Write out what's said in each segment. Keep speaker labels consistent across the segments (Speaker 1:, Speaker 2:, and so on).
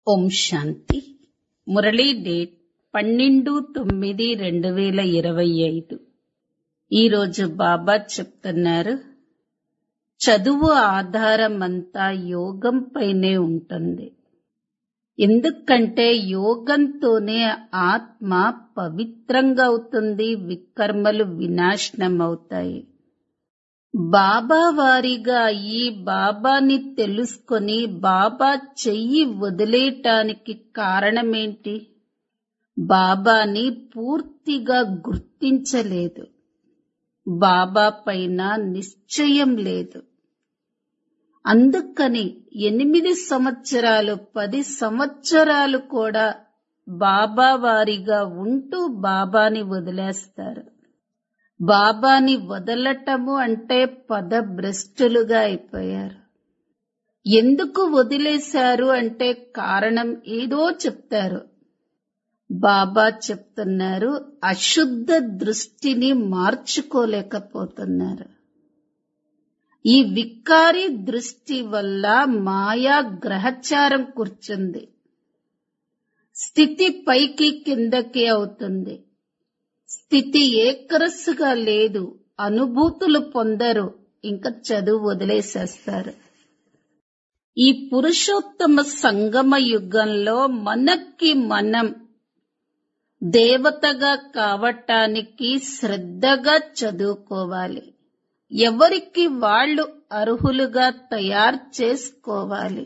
Speaker 1: ఓం శాంతి Murali date పన్నెండు తొమ్మిది రెండు వేల ఇరవై ఐదు ఈరోజు బాబా చెప్తున్నారు చదువు ఆధారం అంతా యోగం పైనే ఉంటుంది ఎందుకంటే యోగంతోనే ఆత్మ పవిత్రంగా అవుతుంది వికర్మలు వినాశనం అవుతాయి బాబా వారిగా ఈ బాబాని తెలుసుకొని బాబా చెయ్యి వదిలేయటానికి కారణమేంటి బాబాని పూర్తిగా గుర్తించలేదు బాబా పైన నిశ్చయం లేదు అందుకని ఎనిమిది సంవత్సరాలు పది సంవత్సరాలు కూడా బాబా వారిగా ఉంటూ బాబాని వదిలేస్తారు బాబాని వదలటము అంటే పదభ్రష్టులుగా అయిపోయారు ఎందుకు వదిలేశారు అంటే కారణం ఏదో చెప్తారు బాబా చెప్తున్నారు అశుద్ధ దృష్టిని మార్చుకోలేకపోతున్నారు ఈ వికారి దృష్టి వల్ల మాయా గ్రహచారం కూర్చుంది స్థితి పైకి కిందకి అవుతుంది స్థితి ఏకరస్సుగా లేదు అనుభూతులు పొందరు ఇంకా చదువు వదిలేసేస్తారు ఈ పురుషోత్తమ సంగమ యుగంలో మనకి మనం దేవతగా కావటానికి శ్రద్ధగా చదువుకోవాలి ఎవరికి వాళ్ళు అర్హులుగా తయారు చేసుకోవాలి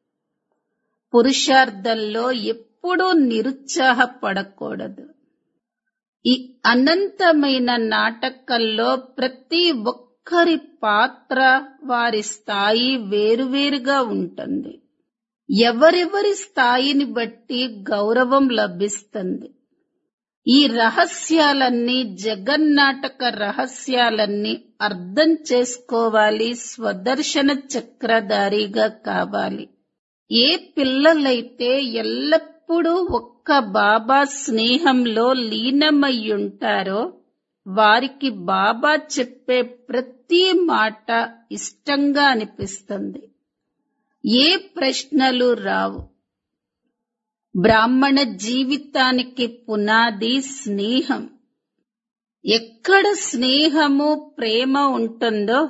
Speaker 1: పురుషార్థంలో ఎప్పుడూ నిరుత్సాహపడకూడదు ఈ అనంతమైన నాటకంలో ప్రతి ఒక్కరి పాత్ర వారి స్థాయి వేరువేరుగా ఉంటుంది ఎవరెవరి స్థాయిని బట్టి గౌరవం లభిస్తుంది ఈ రహస్యాలన్నీ జగన్నాటక రహస్యాలన్నీ అర్థం చేసుకోవాలి స్వదర్శన చక్రధారిగా కావాలి ఏ పిల్లలైతే ఎల్లప్పుడూ ఒక్క బాబా స్నేహంలో లీనమయ్యుంటారో వారికి బాబా చెప్పే ప్రతి మాట ఇష్టంగా అనిపిస్తుంది ఏ ప్రశ్నలు రావు బ్రాహ్మణ జీవితానికి పునాది స్నేహం ఎక్కడ స్నేహము ప్రేమ ఉంటుందో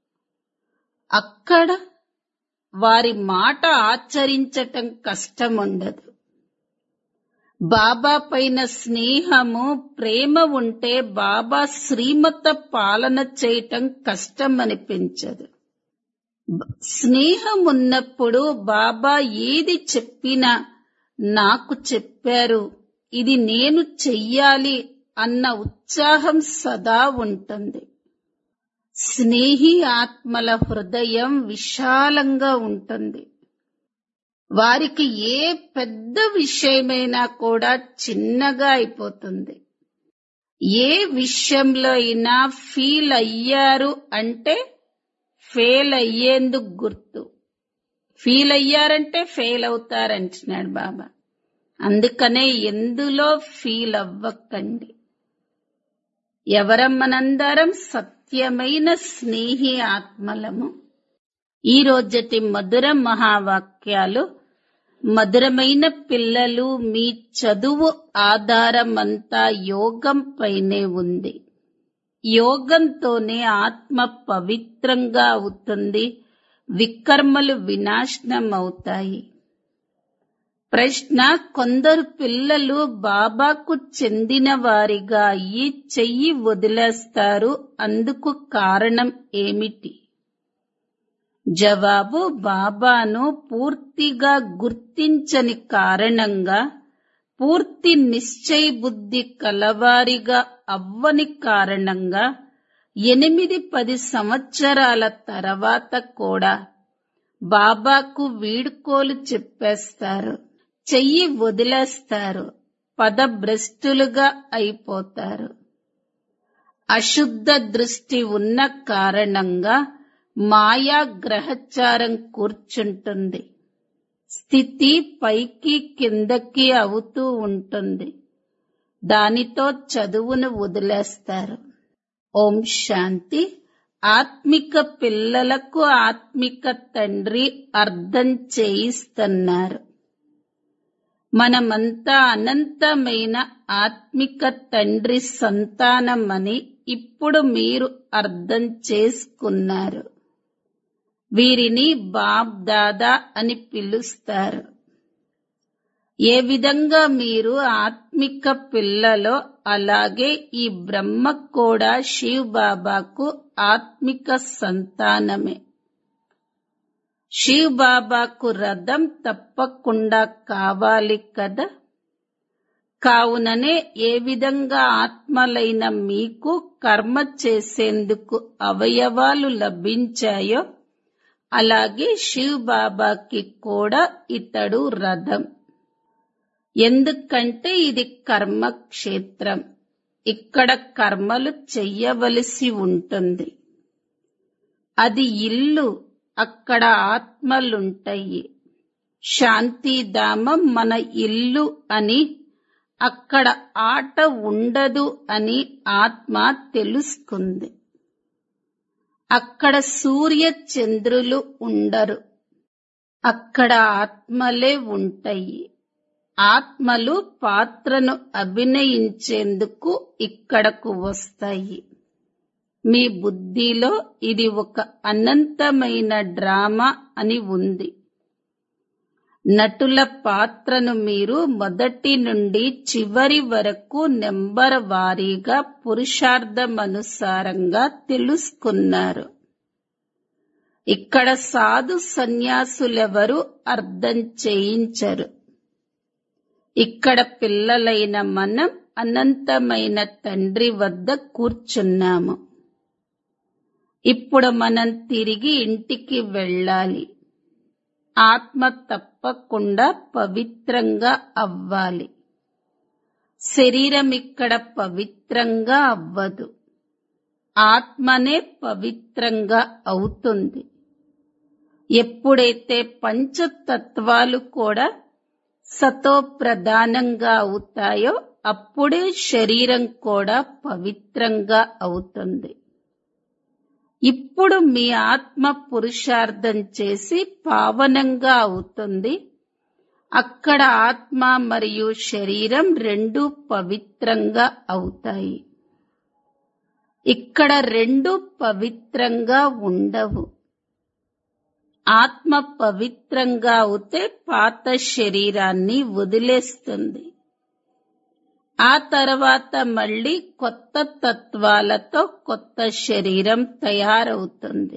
Speaker 1: అక్కడ వారి మాట ఆచరించటం కష్టం ఉండదు బాబా పైన స్నేహము ప్రేమ ఉంటే బాబా శ్రీమత పాలన చేయటం కష్టం అనిపించదు స్నేహం ఉన్నప్పుడు బాబా ఏది చెప్పినా నాకు చెప్పారు ఇది నేను చెయ్యాలి అన్న ఉత్సాహం సదా ఉంటుంది స్నేహి ఆత్మల హృదయం విశాలంగా ఉంటుంది వారికి ఏ పెద్ద విషయమైనా కూడా చిన్నగా అయిపోతుంది ఏ విషయంలో అయినా ఫీల్ అయ్యారు అంటే ఫెయిల్ అయ్యేందుకు గుర్తు ఫీల్ అయ్యారంటే ఫెయిల్ అవుతారంటున్నాడు బాబా అందుకనే ఎందులో ఫీల్ అవ్వకండి ఎవరమ్మనందరం సత్యమైన స్నేహి ఆత్మలము ఈ రోజటి మధుర మహావాక్యాలు మధురమైన పిల్లలు మీ చదువు ఆధారమంతా యోగం పైనే ఉంది యోగంతోనే ఆత్మ పవిత్రంగా అవుతుంది వికర్మలు వినాశనం అవుతాయి ప్రశ్న కొందరు పిల్లలు బాబాకు చెందిన వారిగా ఈ చెయ్యి వదిలేస్తారు అందుకు కారణం ఏమిటి జవాబు బాబాను పూర్తిగా గుర్తించని కారణంగా పూర్తి నిశ్చయ బుద్ధి కలవారిగా అవ్వని కారణంగా ఎనిమిది పది సంవత్సరాల తర్వాత కూడా బాబాకు వీడుకోలు చెప్పేస్తారు చెయ్యి వదిలేస్తారు పదభ్రష్టులుగా అయిపోతారు అశుద్ధ దృష్టి ఉన్న కారణంగా మాయా గ్రహచారం కూర్చుంటుంది స్థితి పైకి కిందకి అవుతూ ఉంటుంది దానితో చదువును వదిలేస్తారు ఓం శాంతి ఆత్మిక పిల్లలకు ఆత్మిక తండ్రి అర్థం చేయిస్తున్నారు మనమంతా అనంతమైన ఆత్మిక తండ్రి సంతానమని ఇప్పుడు మీరు అర్థం చేసుకున్నారు వీరిని బాబ్ దాదా అని పిలుస్తారు ఏ విధంగా మీరు ఆత్మిక పిల్లలో అలాగే ఈ బ్రహ్మ కూడా శివ్ బాబాకు ఆత్మిక సంతానమే శివ్ బాబాకు రథం తప్పకుండా కావాలి కదా కావుననే ఏ విధంగా ఆత్మలైన మీకు కర్మ చేసేందుకు అవయవాలు లభించాయో అలాగే శివ్ బాబాకి కూడా ఇతడు రథం ఎందుకంటే ఇది కర్మక్షేత్రం ఇక్కడ కర్మలు చెయ్యవలసి ఉంటుంది అది ఇల్లు అక్కడ ఆత్మలుంటాయి శాంతిధామం మన ఇల్లు అని అక్కడ ఆట ఉండదు అని ఆత్మ తెలుసుకుంది అక్కడ సూర్య చంద్రులు ఉండరు అక్కడ ఆత్మలే ఉంటాయి ఆత్మలు పాత్రను అభినయించేందుకు ఇక్కడకు వస్తాయి మీ బుద్ధిలో ఇది ఒక అనంతమైన డ్రామా అని ఉంది నటుల పాత్రను మీరు మొదటి నుండి చివరి వరకు నెంబర్ వారీగా పురుషార్థమనుసారంగా తెలుసుకున్నారు ఇక్కడ సాధు సన్యాసులెవరు అర్థం చేయించరు ఇక్కడ పిల్లలైన మనం అనంతమైన తండ్రి వద్ద కూర్చున్నాము ఇప్పుడు మనం తిరిగి ఇంటికి వెళ్ళాలి ఆత్మ తప్పకుండా పవిత్రంగా అవ్వాలి శరీరం ఇక్కడ పవిత్రంగా అవ్వదు ఆత్మనే పవిత్రంగా అవుతుంది ఎప్పుడైతే పంచతత్వాలు కూడా సతో ప్రధానంగా అవుతాయో అప్పుడే శరీరం కూడా పవిత్రంగా అవుతుంది ఇప్పుడు మీ ఆత్మ పురుషార్థం చేసి పావనంగా అవుతుంది అక్కడ ఆత్మ మరియు శరీరం రెండు పవిత్రంగా అవుతాయి ఇక్కడ రెండు పవిత్రంగా ఉండవు ఆత్మ పవిత్రంగా అవుతే పాత శరీరాన్ని వదిలేస్తుంది ఆ తర్వాత మళ్ళీ కొత్త తత్వాలతో కొత్త శరీరం తయారవుతుంది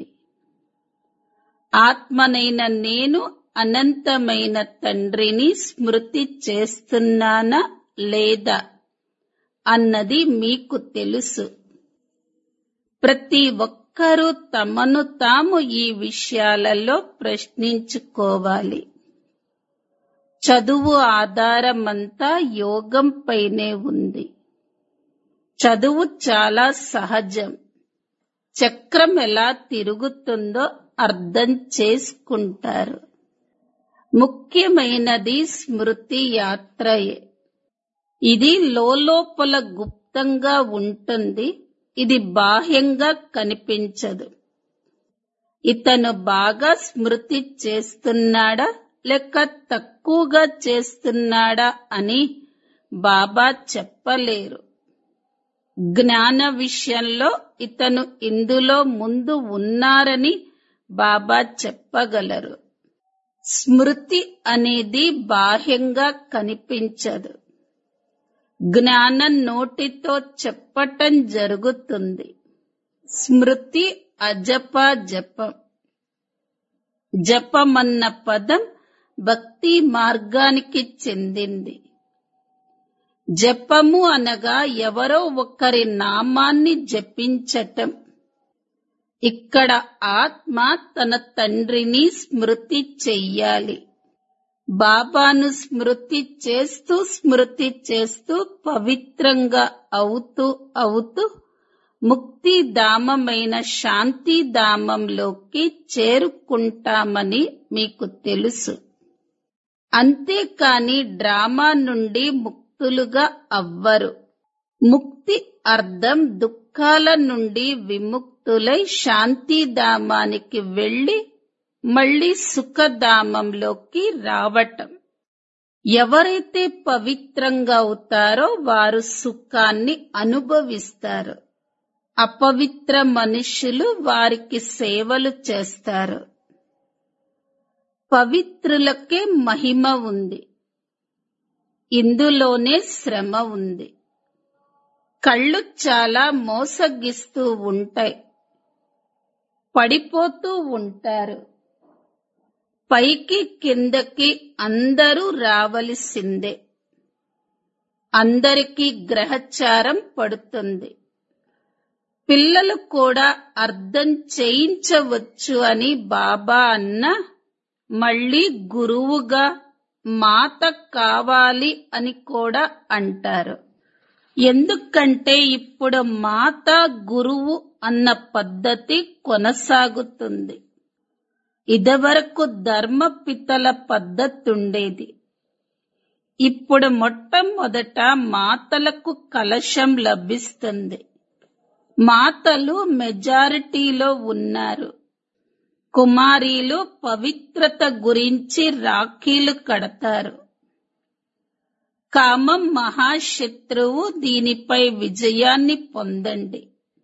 Speaker 1: ఆత్మనైన నేను అనంతమైన తండ్రిని స్మృతి చేస్తున్నానా లేదా అన్నది మీకు తెలుసు ప్రతి ఒక్కరూ తమను తాము ఈ విషయాలలో ప్రశ్నించుకోవాలి చదువు ఆధారమంతా యోగంపైనే ఉంది చదువు చాలా సహజం చక్రం ఎలా తిరుగుతుందో అర్థం చేసుకుంటారు ముఖ్యమైనది స్మృతి యాత్రయే ఇది లోపల గుప్తంగా ఉంటుంది ఇది బాహ్యంగా కనిపించదు ఇతను బాగా స్మృతి చేస్తున్నాడా లేక తక్కువగా చేస్తున్నాడా అని బాబా చెప్పలేరు జ్ఞాన విషయంలో ఇతను ఇందులో ముందు ఉన్నారని బాబా చెప్పగలరు స్మృతి అనేది బాహ్యంగా కనిపించదు జ్ఞానం నోటితో చెప్పటం జరుగుతుంది స్మృతి అజప జపం జపమన్న పదం భక్తి మార్గానికి చెందింది జపము అనగా ఎవరో ఒకరి నామాన్ని జపించటం ఇక్కడ ఆత్మ తన తండ్రిని స్మృతి చెయ్యాలి బాబాను స్మృతి చేస్తూ స్మృతి చేస్తూ పవిత్రంగా అవుతూ అవుతూ ముక్తి ధామమైన శాంతి ధామంలోకి చేరుకుంటామని మీకు తెలుసు అంతేకాని డ్రామా నుండి ముక్తులుగా అవ్వరు ముక్తి అర్థం దుఃఖాల నుండి విముక్తులై శాంతిధామానికి వెళ్లి మళ్లీ సుఖధామంలోకి రావటం ఎవరైతే పవిత్రంగా అవుతారో వారు సుఖాన్ని అనుభవిస్తారు అపవిత్ర మనుష్యులు వారికి సేవలు చేస్తారు పవిత్రులకే మహిమ ఉంది ఇందులోనే శ్రమ ఉంది కళ్ళు చాలా మోసగిస్తూ ఉంటాయి పడిపోతూ ఉంటారు పైకి కిందకి అందరూ రావలసిందే అందరికీ గ్రహచారం పడుతుంది పిల్లలు కూడా అర్థం చేయించవచ్చు అని బాబా అన్న మళ్ళీ గురువుగా మాత కావాలి అని కూడా అంటారు ఎందుకంటే ఇప్పుడు మాత గురువు అన్న పద్ధతి కొనసాగుతుంది ఇదివరకు ధర్మపితల పద్ధతి ఉండేది ఇప్పుడు మొట్టమొదట మాతలకు కలశం లభిస్తుంది మాతలు మెజారిటీలో ఉన్నారు కుమారీలు పవిత్రత గురించి రాఖీలు కడతారు కామం మహాశత్రువు దీనిపై విజయాన్ని పొందండి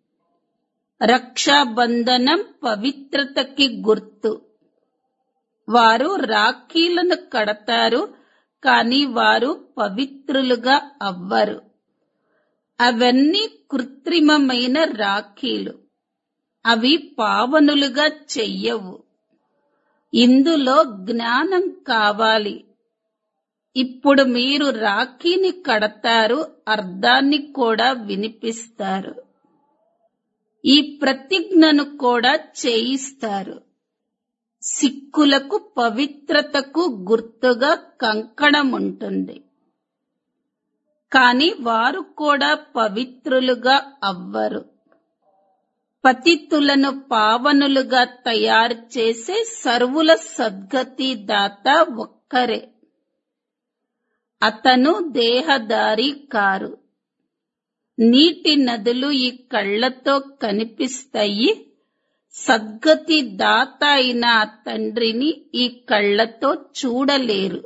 Speaker 1: రక్షాబంధనం పవిత్రతకి గుర్తు వారు రాఖీలను కడతారు కాని వారు పవిత్రులుగా అవ్వరు అవన్నీ కృత్రిమమైన రాఖీలు అవి పావనులుగా చెయ్యవు ఇందులో జ్ఞానం కావాలి ఇప్పుడు మీరు రాఖీని కడతారు అర్థాన్ని కూడా వినిపిస్తారు ఈ ప్రతిజ్ఞను కూడా చేయిస్తారు సిక్కులకు పవిత్రతకు గుర్తుగా కంకణం ఉంటుంది కాని వారు కూడా పవిత్రులుగా అవ్వరు పతితులను పావనులుగా తయారు చేసే సర్వుల సద్గతి దాత ఒక్కరే అతను దేహదారి కారు నీటి నదులు ఈ కళ్లతో కనిపిస్తాయి సద్గతి దాత అయిన ఆ తండ్రిని ఈ కళ్లతో చూడలేరు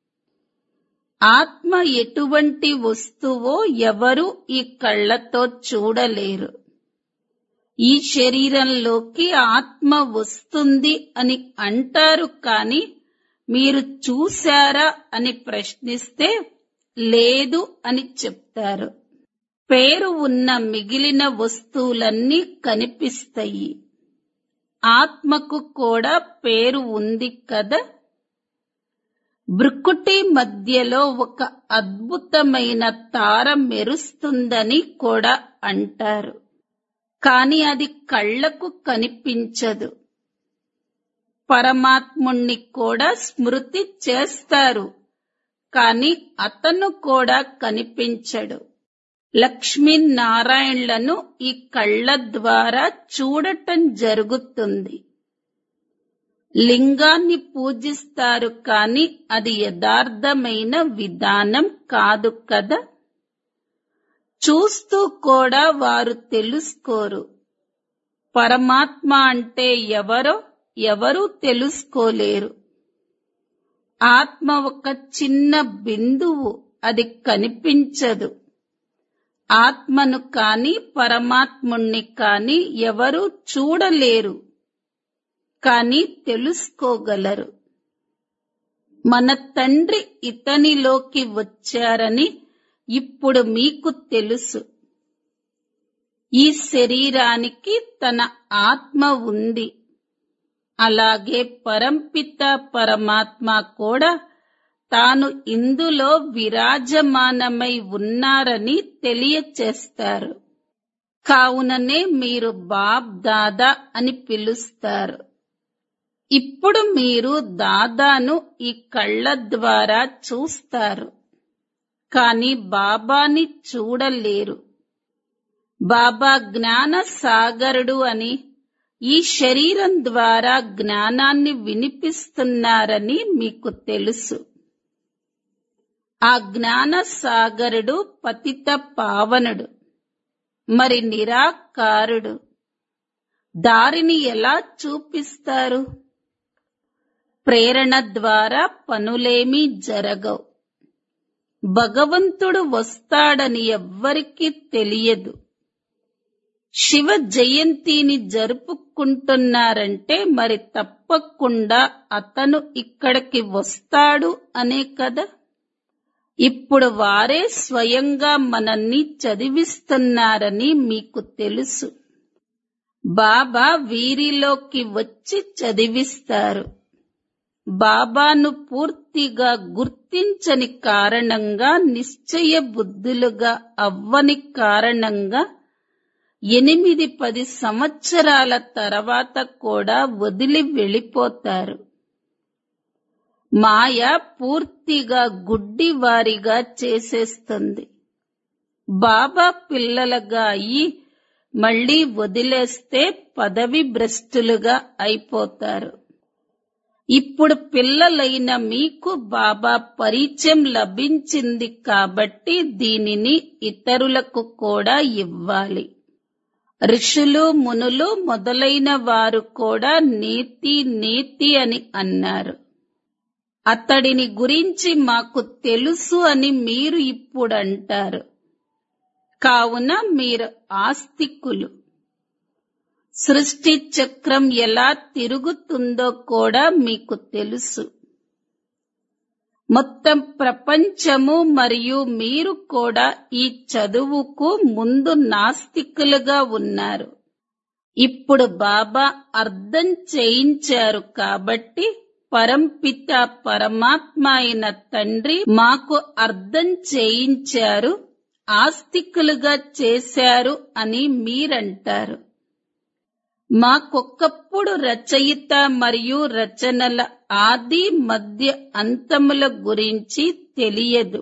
Speaker 1: ఆత్మ ఎటువంటి వస్తువో ఎవరు ఈ కళ్లతో చూడలేరు ఈ శరీరంలోకి ఆత్మ వస్తుంది అని అంటారు కాని మీరు చూశారా అని ప్రశ్నిస్తే లేదు అని చెప్తారు పేరు ఉన్న మిగిలిన వస్తువులన్నీ కనిపిస్తాయి ఆత్మకు కూడా పేరు ఉంది కదా బ్రుకుటి మధ్యలో ఒక అద్భుతమైన తార మెరుస్తుందని కూడా అంటారు కాని అది కళ్లకు కనిపించదు పరమాత్ముణ్ణి కూడా స్మృతి చేస్తారు కాని అతను కూడా కనిపించడు లక్ష్మీనారాయణలను ఈ కళ్ళ ద్వారా చూడటం జరుగుతుంది లింగాన్ని పూజిస్తారు కాని అది యథార్థమైన విధానం కాదు కదా చూస్తూ కూడా వారు తెలుసుకోరు పరమాత్మ అంటే ఎవరో ఎవరూ తెలుసుకోలేరు ఆత్మ ఒక చిన్న బిందువు అది కనిపించదు ఆత్మను కాని పరమాత్ముణ్ణి కాని ఎవరూ చూడలేరు కాని తెలుసుకోగలరు మన తండ్రి ఇతనిలోకి వచ్చారని ఇప్పుడు మీకు తెలుసు ఈ శరీరానికి తన ఆత్మ ఉంది అలాగే పరంపిత పరమాత్మ కూడా తాను ఇందులో విరాజమానమై ఉన్నారని తెలియచేస్తారు కావుననే మీరు బాబ్ దాదా అని పిలుస్తారు ఇప్పుడు మీరు దాదాను ఈ కళ్ళ ద్వారా చూస్తారు కాని బాబాని చూడలేరు బాబా జ్ఞాన సాగరుడు అని ఈ శరీరం ద్వారా జ్ఞానాన్ని వినిపిస్తున్నారని మీకు తెలుసు ఆ జ్ఞాన సాగరుడు పతిత పావనుడు మరి నిరాకారుడు దారిని ఎలా చూపిస్తారు ప్రేరణ ద్వారా పనులేమీ జరగవు భగవంతుడు వస్తాడని ఎవ్వరికీ తెలియదు శివ జయంతిని జరుపుకుంటున్నారంటే మరి తప్పకుండా అతను ఇక్కడికి వస్తాడు అనే కదా ఇప్పుడు వారే స్వయంగా మనల్ని చదివిస్తున్నారని మీకు తెలుసు బాబా వీరిలోకి వచ్చి చదివిస్తారు బాబాను పూర్తిగా గుర్తించని కారణంగా నిశ్చయ బుద్ధులుగా అవ్వని కారణంగా ఎనిమిది పది సంవత్సరాల తర్వాత కూడా వదిలి వెళ్ళిపోతారు మాయ పూర్తిగా గుడ్డివారిగా చేసేస్తుంది బాబా పిల్లలుగా అయి మళ్ళీ వదిలేస్తే పదవి భ్రష్టులుగా అయిపోతారు ఇప్పుడు పిల్లలైన మీకు బాబా పరిచయం లభించింది కాబట్టి దీనిని ఇతరులకు కూడా ఇవ్వాలి ఋషులు మునులు మొదలైన వారు కూడా నీతి నీతి అని అన్నారు అతడిని గురించి మాకు తెలుసు అని మీరు ఇప్పుడు అంటారు కావున మీరు ఆస్తికులు సృష్టి చక్రం ఎలా తిరుగుతుందో కూడా మీకు తెలుసు మొత్తం ప్రపంచము మరియు మీరు కూడా ఈ చదువుకు ముందు నాస్తికులుగా ఉన్నారు ఇప్పుడు బాబా అర్థం చేయించారు కాబట్టి పరంపిత పరమాత్మ అయిన తండ్రి మాకు అర్థం చేయించారు ఆస్తికులుగా చేశారు అని మీరంటారు మాకొక్కప్పుడు రచయిత మరియు రచనల ఆది మధ్య అంతముల గురించి తెలియదు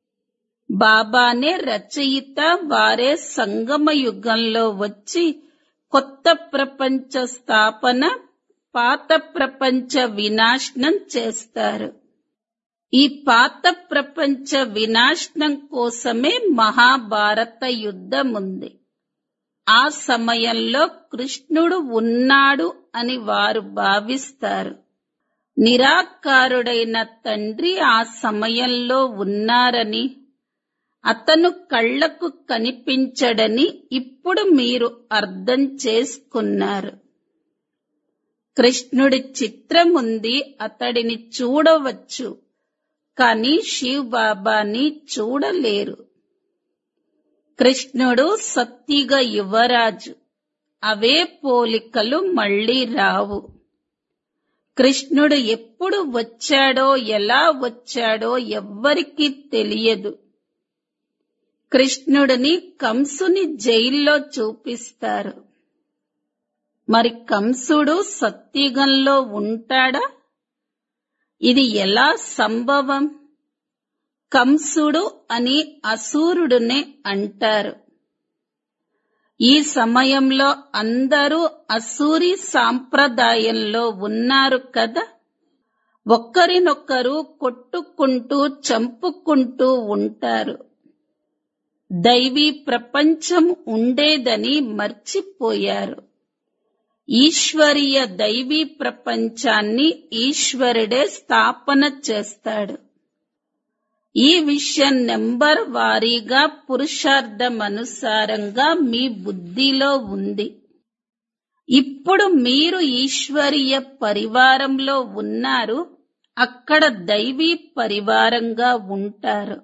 Speaker 1: బాబానే రచయిత వారే సంగమ యుగంలో వచ్చి కొత్త ప్రపంచ స్థాపన పాత ప్రపంచ వినాశనం చేస్తారు ఈ పాత ప్రపంచ వినాశనం కోసమే మహాభారత యుద్ధం ఉంది ఆ సమయంలో కృష్ణుడు ఉన్నాడు అని వారు భావిస్తారు నిరాకారుడైన తండ్రి ఆ సమయంలో ఉన్నారని అతను కళ్లకు కనిపించడని ఇప్పుడు మీరు అర్థం చేసుకున్నారు కృష్ణుడి చిత్రం ఉంది అతడిని చూడవచ్చు కానీ శివ్ బాబాని చూడలేరు కృష్ణుడు సత్తిగ యువరాజు అవే పోలికలు మళ్ళీ రావు కృష్ణుడు ఎప్పుడు వచ్చాడో ఎలా వచ్చాడో ఎవ్వరికీ తెలియదు కృష్ణుడిని కంసుని జైల్లో చూపిస్తారు మరి కంసుడు సత్యుగంలో ఉంటాడా ఇది ఎలా సంభవం కంసుడు అని అసూరుడునే అంటారు ఈ సమయంలో అందరూ అసూరి సాంప్రదాయంలో ఉన్నారు కదా ఒక్కరినొక్కరు కొట్టుకుంటూ చంపుకుంటూ ఉంటారు దైవీ ప్రపంచం ఉండేదని మర్చిపోయారు ఈశ్వరీయ దైవీ ప్రపంచాన్ని ఈశ్వరుడే స్థాపన చేస్తాడు ఈ విషయం నెంబర్ వారీగా పురుషార్థం అనుసారంగా మీ బుద్ధిలో ఉంది ఇప్పుడు మీరు ఈశ్వరీయ పరివారంలో ఉన్నారు అక్కడ దైవీ పరివారంగా ఉంటారు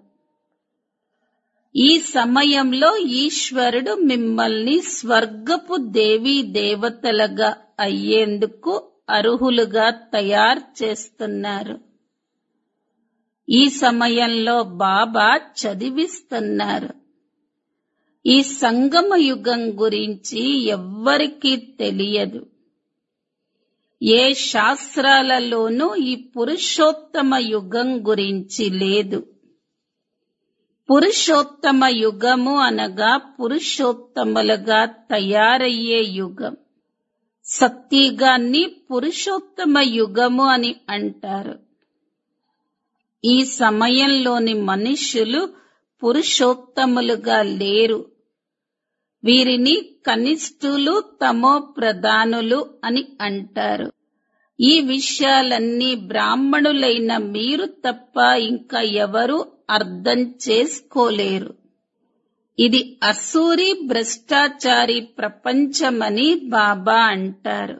Speaker 1: ఈ సమయంలో ఈశ్వరుడు మిమ్మల్ని స్వర్గపు దేవీ దేవతలుగా అయ్యేందుకు అర్హులుగా తయారు చేస్తున్నారు ఈ సమయంలో బాబా చదివిస్తున్నారు ఈ సంగమ యుగం గురించి ఎవ్వరికీ తెలియదు ఏ శాస్త్రాలలోనూ ఈ పురుషోత్తమ యుగం గురించి లేదు పురుషోత్తమ యుగము అనగా పురుషోత్తములుగా తయారయ్యే యుగం సత్యగాన్ని పురుషోత్తమ యుగము అని అంటారు ఈ సమయంలోని మనుష్యులు పురుషోత్తములుగా లేరు వీరిని కనిష్ఠులు తమో ప్రధానులు అని అంటారు ఈ విషయాలన్నీ బ్రాహ్మణులైన మీరు తప్ప ఇంకా ఎవరు అర్థం చేసుకోలేరు ఇది అసూరి భ్రష్టాచారి ప్రపంచమని బాబా అంటారు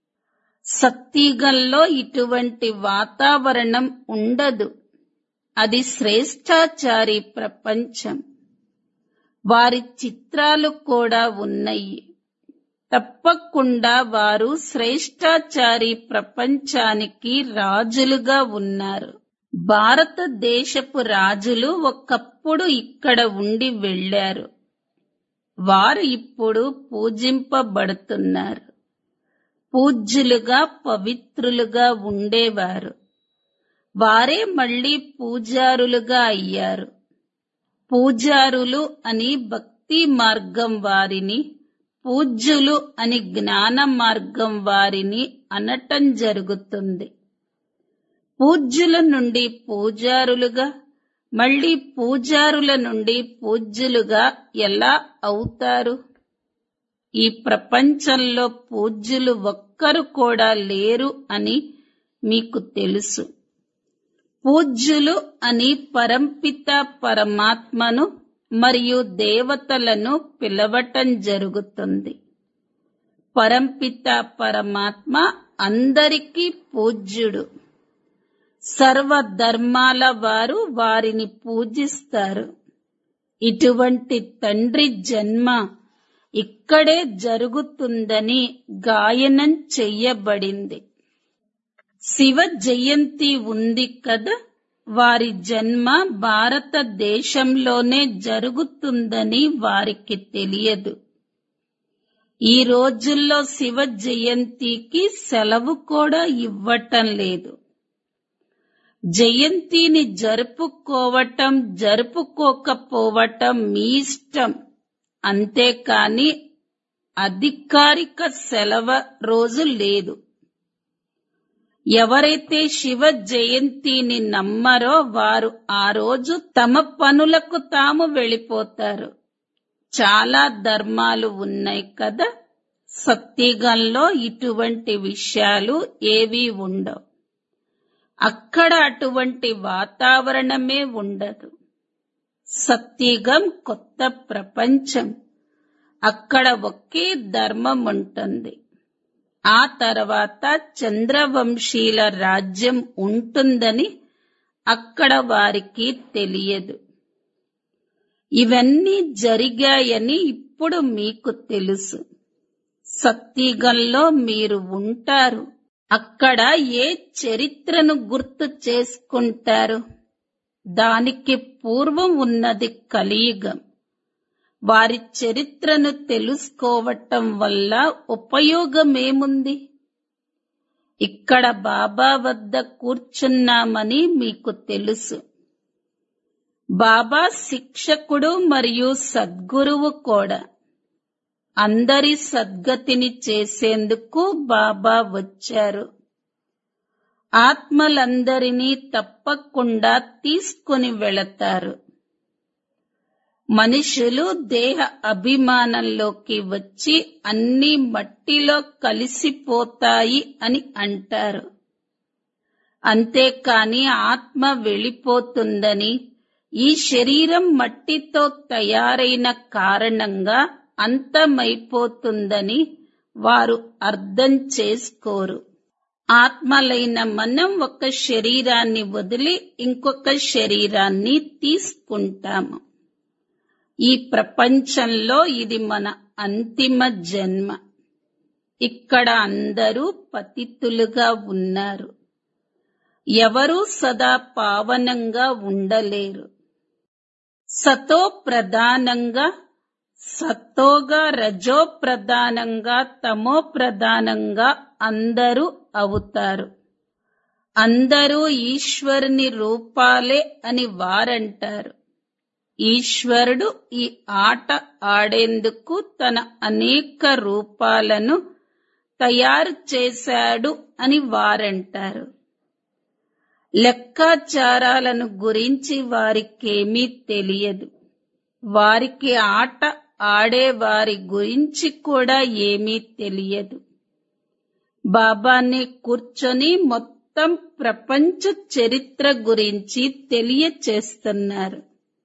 Speaker 1: సత్యుగంలో ఇటువంటి వాతావరణం ఉండదు అది శ్రేష్టాచారి ప్రపంచం వారి చిత్రాలు కూడా ఉన్నాయి తప్పకుండా వారు శ్రేష్టాచారి ప్రపంచానికి రాజులుగా ఉన్నారు భారతదేశపు రాజులు ఒకప్పుడు ఇక్కడ ఉండి వెళ్లారు వారు ఇప్పుడు పూజింపబడుతున్నారు పూజ్యులుగా పవిత్రులుగా ఉండేవారు వారే మళ్ళీ పూజారులుగా అయ్యారు పూజారులు అని భక్తి మార్గం వారిని పూజ్యులు అని జ్ఞాన మార్గం వారిని అనటం జరుగుతుంది పూజ్యుల నుండి పూజారులుగా మళ్ళీ పూజారుల నుండి పూజ్యులుగా ఎలా అవుతారు ఈ ప్రపంచంలో పూజ్యులు ఒక్కరు కూడా లేరు అని మీకు తెలుసు పూజ్యులు అని పరంపిత పరమాత్మను మరియు దేవతలను పిలవటం జరుగుతుంది పరంపిత పరమాత్మ అందరికీ పూజ్యుడు సర్వ ధర్మాల వారు వారిని పూజిస్తారు ఇటువంటి తండ్రి జన్మ ఇక్కడే జరుగుతుందని గాయనం చెయ్యబడింది శివ జయంతి ఉంది కదా వారి జన్మ భారతదేశంలోనే జరుగుతుందని వారికి తెలియదు ఈ రోజుల్లో శివ జయంతికి సెలవు కూడా ఇవ్వటం లేదు జయంతిని జరుపుకోవటం జరుపుకోకపోవటం మీ ఇష్టం అంతేకాని అధికారిక సెలవ రోజు లేదు ఎవరైతే శివ జయంతిని నమ్మరో వారు ఆ రోజు తమ పనులకు తాము వెళ్ళిపోతారు చాలా ధర్మాలు ఉన్నాయి కదా సత్యగంలో ఇటువంటి విషయాలు ఏవీ ఉండవు అక్కడ అటువంటి వాతావరణమే ఉండదు సత్యగం కొత్త ప్రపంచం అక్కడ ఒకే ధర్మం ఉంటుంది ఆ తర్వాత చంద్రవంశీల రాజ్యం ఉంటుందని అక్కడ వారికి తెలియదు ఇవన్నీ జరిగాయని ఇప్పుడు మీకు తెలుసు సత్యగంలో మీరు ఉంటారు అక్కడ ఏ చరిత్రను గుర్తు చేసుకుంటారు దానికి పూర్వం ఉన్నది కలియుగం వారి చరిత్రను తెలుసుకోవటం వల్ల ఉపయోగమేముంది ఇక్కడ బాబా వద్ద కూర్చున్నామని మీకు తెలుసు బాబా శిక్షకుడు మరియు సద్గురువు కూడా అందరి సద్గతిని చేసేందుకు బాబా వచ్చారు ఆత్మలందరినీ తప్పకుండా తీసుకుని వెళతారు మనుషులు దేహ అభిమానంలోకి వచ్చి అన్ని మట్టిలో కలిసిపోతాయి అని అంటారు అంతేకాని ఆత్మ వెళ్ళిపోతుందని ఈ శరీరం మట్టితో తయారైన కారణంగా అంతమైపోతుందని వారు అర్థం చేసుకోరు ఆత్మలైన మనం ఒక శరీరాన్ని వదిలి ఇంకొక శరీరాన్ని తీసుకుంటాము ఈ ప్రపంచంలో ఇది మన అంతిమ జన్మ ఇక్కడ అందరూ పతితులుగా ఉన్నారు ఎవరూ సదా పావనంగా ఉండలేరు సతో ప్రధానంగా సత్తోగా రజో ప్రధానంగా తమో ప్రధానంగా అందరూ అవుతారు అందరూ ఈశ్వరుని రూపాలే అని వారంటారు ఈశ్వరుడు ఈ ఆట ఆడేందుకు తన అనేక రూపాలను తయారు చేశాడు అని వారంటారు లెక్కాచారాలను గురించి వారికేమీ తెలియదు వారికి ఆట ఆడే వారి గురించి కూడా ఏమీ తెలియదు బాబాని కూర్చొని మొత్తం ప్రపంచ చరిత్ర గురించి తెలియచేస్తున్నారు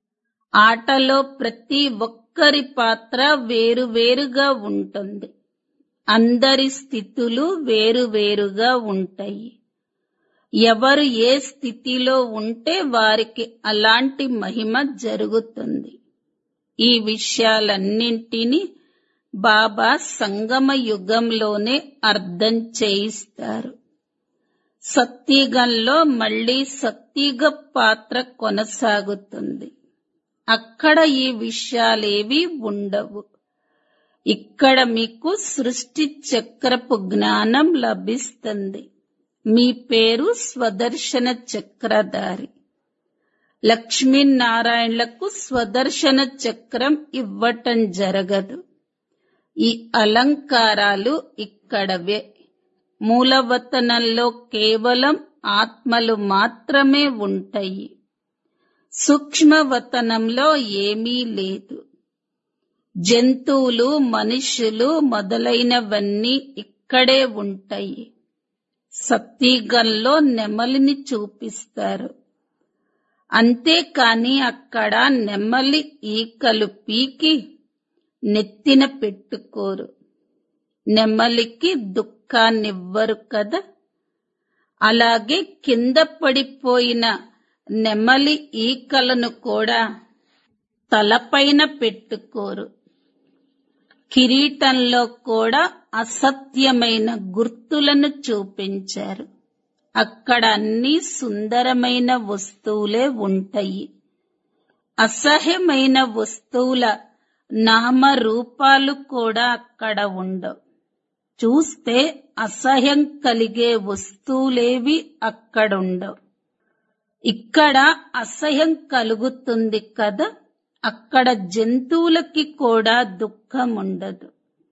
Speaker 1: ఆటలో ప్రతి ఒక్కరి పాత్ర వేరువేరుగా ఉంటుంది అందరి స్థితులు వేరువేరుగా ఉంటాయి ఎవరు ఏ స్థితిలో ఉంటే వారికి అలాంటి మహిమ జరుగుతుంది ఈ విషయాలన్నింటినీ బాబా సంగమ యుగంలోనే అర్థం చేయిస్తారు సత్యగంలో మళ్ళీ సత్యగ పాత్ర కొనసాగుతుంది అక్కడ ఈ విషయాలేవి ఉండవు ఇక్కడ మీకు సృష్టి చక్రపు జ్ఞానం లభిస్తుంది మీ పేరు స్వదర్శన చక్రధారి లక్ష్మీనారాయణలకు స్వదర్శన చక్రం ఇవ్వటం జరగదు ఈ అలంకారాలు ఇక్కడవే మూలవతనంలో కేవలం ఆత్మలు మాత్రమే ఉంటాయి సూక్ష్మవతనంలో ఏమీ లేదు జంతువులు మనుషులు మొదలైనవన్నీ ఇక్కడే ఉంటాయి సత్యగంలో నెమలిని చూపిస్తారు అంతేకాని అక్కడ నెమలి ఈకలు పీకి నెత్తిన పెట్టుకోరు నెమలికి దుఃఖాన్నివ్వరు కదా అలాగే కింద పడిపోయిన నెమలి ఈకలను కూడా తలపైన పెట్టుకోరు కిరీటంలో కూడా అసత్యమైన గుర్తులను చూపించారు అక్కడ అన్ని సుందరమైన వస్తువులే ఉంటాయి అసహ్యమైన వస్తువుల నామరూపాలు కూడా అక్కడ ఉండవు చూస్తే అసహ్యం కలిగే వస్తువులేవి అక్కడుండవు ఇక్కడ అసహ్యం కలుగుతుంది కదా అక్కడ జంతువులకి కూడా దుఃఖం ఉండదు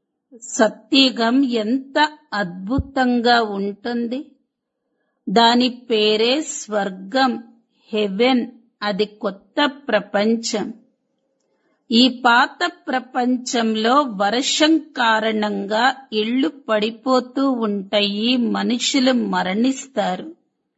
Speaker 1: సత్యగం ఎంత అద్భుతంగా ఉంటుంది దాని పేరే స్వర్గం హెవెన్ అది కొత్త ప్రపంచం ఈ పాత ప్రపంచంలో వర్షం కారణంగా ఇళ్లు పడిపోతూ ఉంటాయి మనుషులు మరణిస్తారు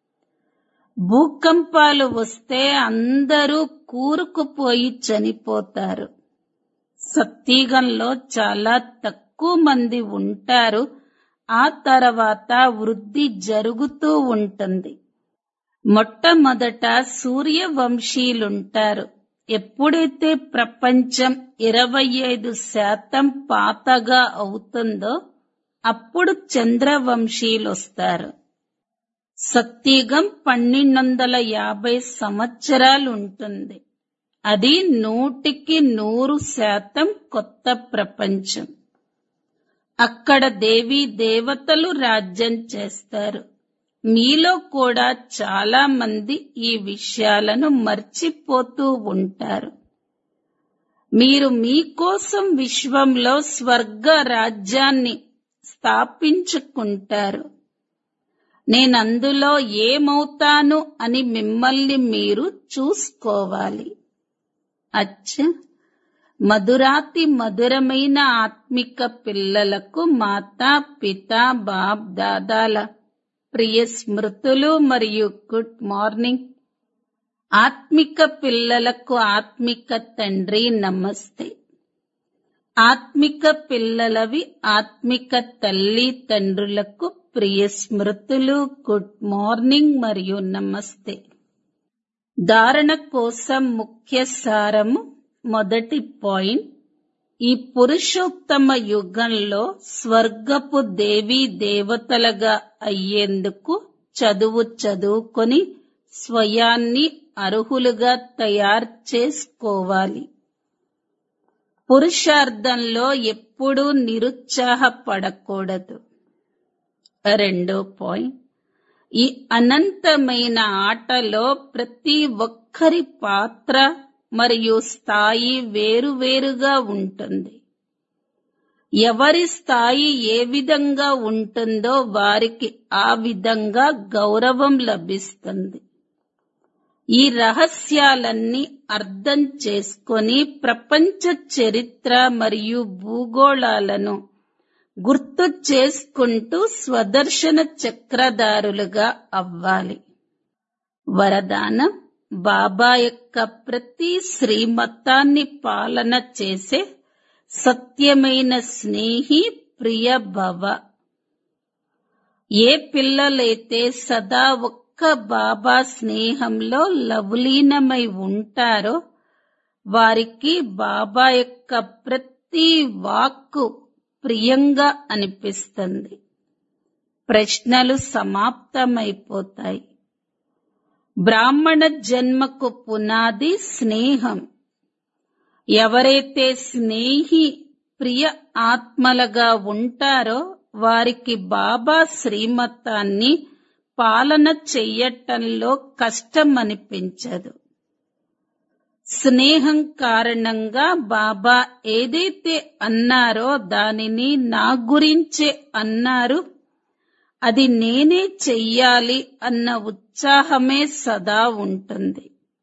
Speaker 1: భూకంపాలు వస్తే అందరూ కూరుకుపోయి చనిపోతారు సత్యగంలో చాలా తక్కువ మంది ఉంటారు ఆ తర్వాత వృద్ధి జరుగుతూ ఉంటుంది మొట్టమొదట సూర్యవంశీయులుంటారు ఎప్పుడైతే ప్రపంచం ఇరవై ఐదు శాతం పాతగా అవుతుందో అప్పుడు చంద్రవంశీయులు వస్తారు సత్యగం పన్నెండు వందల యాభై సంవత్సరాలు ఉంటుంది అది నూటికి నూరు శాతం కొత్త ప్రపంచం అక్కడ దేవీ దేవతలు రాజ్యం చేస్తారు మీలో కూడా చాలా మంది ఈ విషయాలను మర్చిపోతూ ఉంటారు మీరు మీకోసం విశ్వంలో స్వర్గ రాజ్యాన్ని స్థాపించుకుంటారు నేనందులో ఏమవుతాను అని మిమ్మల్ని మీరు చూసుకోవాలి అచ్చ మధురాతి మధురమైన ఆత్మిక పిల్లలకు మాతా పిత బాప్ దాదాల ప్రియ స్మృతులు మరియు గుడ్ మార్నింగ్ ఆత్మిక పిల్లలకు ఆత్మిక తండ్రి నమస్తే ఆత్మిక పిల్లలవి ఆత్మిక తల్లి తండ్రులకు ప్రియ స్మృతులు గుడ్ మార్నింగ్ మరియు నమస్తే ధారణ కోసం ముఖ్య సారము మొదటి పాయింట్ ఈ పురుషోత్తమ యుగంలో స్వర్గపు దేవీ దేవతలుగా అయ్యేందుకు చదువు చదువుకొని స్వయాన్ని అర్హులుగా తయారు చేసుకోవాలి పురుషార్థంలో ఎప్పుడూ నిరుత్సాహపడకూడదు రెండో పాయింట్ ఈ అనంతమైన ఆటలో ప్రతి ఒక్కరి పాత్ర మరియు స్థాయి వేరువేరుగా ఉంటుంది ఎవరి స్థాయి ఏ విధంగా ఉంటుందో వారికి ఆ విధంగా గౌరవం లభిస్తుంది ఈ రహస్యాలన్నీ అర్థం చేసుకొని ప్రపంచ చరిత్ర మరియు భూగోళాలను గుర్తు చేసుకుంటూ స్వదర్శన చక్రధారులుగా అవ్వాలి వరదానం బాబా యొక్క ప్రతి శ్రీమతాన్ని పాలన చేసే సత్యమైన స్నేహి ప్రియ భవ ఏ పిల్లలైతే సదా ఒక్క బాబా స్నేహంలో లవలీనమై ఉంటారో వారికి బాబా యొక్క ప్రతి వాక్కు ప్రియంగా అనిపిస్తుంది ప్రశ్నలు సమాప్తమైపోతాయి బ్రాహ్మణ జన్మకు పునాది స్నేహం ఎవరైతే స్నేహి ప్రియ ఆత్మలుగా ఉంటారో వారికి బాబా శ్రీమతాన్ని పాలన చెయ్యటంలో కష్టం అనిపించదు స్నేహం కారణంగా బాబా ఏదైతే అన్నారో దానిని నా గురించే అన్నారు అది నేనే చెయ్యాలి అన్న ఉత్సాహమే సదా ఉంటుంది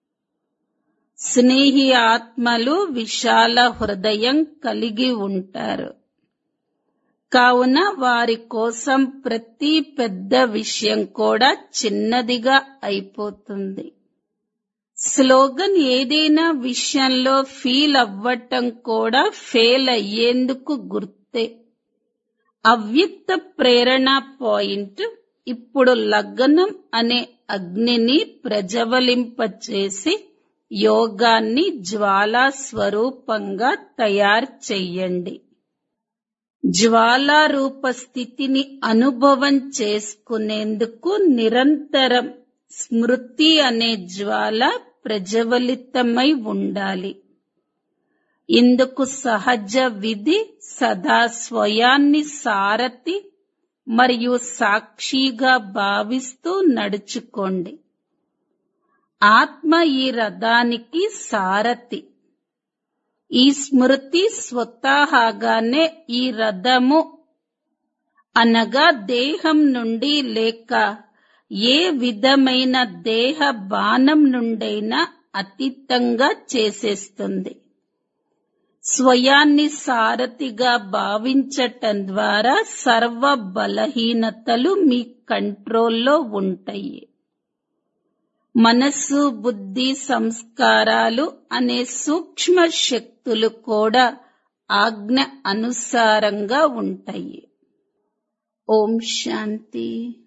Speaker 1: స్నేహి ఆత్మలు విశాల హృదయం కలిగి ఉంటారు కావున వారి కోసం ప్రతి పెద్ద విషయం కూడా చిన్నదిగా అయిపోతుంది స్లోగన్ ఏదైనా విషయంలో ఫీల్ అవ్వటం కూడా ఫెయిల్ అయ్యేందుకు గుర్తే అవ్యక్త ప్రేరణ పాయింట్ ఇప్పుడు లగ్నం అనే అగ్నిని ప్రజ్వలింపచేసి యోగాన్ని జ్వాలా స్వరూపంగా తయారు చెయ్యండి జ్వాలారూప స్థితిని అనుభవం చేసుకునేందుకు నిరంతరం స్మృతి అనే జ్వాల ప్రజ్వలితమై ఉండాలి ఇందుకు సహజ విధి సదా స్వయాన్ని సారథి మరియు సాక్షిగా భావిస్తూ నడుచుకోండి ఆత్మ ఈ రథానికి సారథి ఈ స్మృతి స్వతహాగానే ఈ రథము అనగా దేహం నుండి లేక ఏ విధమైన దేహ బాణం నుండైనా అతీతంగా చేసేస్తుంది స్వయాన్ని సారథిగా భావించటం ద్వారా సర్వ బలహీనతలు మీ కంట్రోల్లో ఉంటాయి మనస్సు బుద్ధి సంస్కారాలు అనే సూక్ష్మ శక్తులు కూడా ఆజ్ఞ అనుసారంగా ఉంటాయి ఓం శాంతి